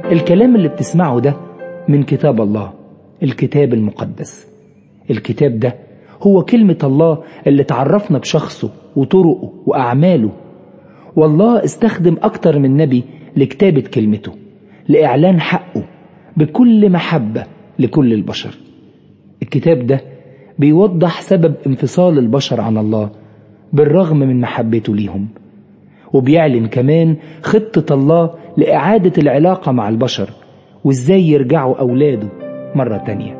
الكلام اللي بتسمعه ده من كتاب الله الكتاب المقدس الكتاب ده هو كلمة الله اللي تعرفنا بشخصه وطرقه وأعماله والله استخدم أكتر من نبي لكتابة كلمته لإعلان حقه بكل محبة لكل البشر الكتاب ده بيوضح سبب انفصال البشر عن الله بالرغم من محبته ليهم وبيعلن كمان خطة الله لإعادة العلاقة مع البشر وإزاي يرجعوا أولاده مرة تانية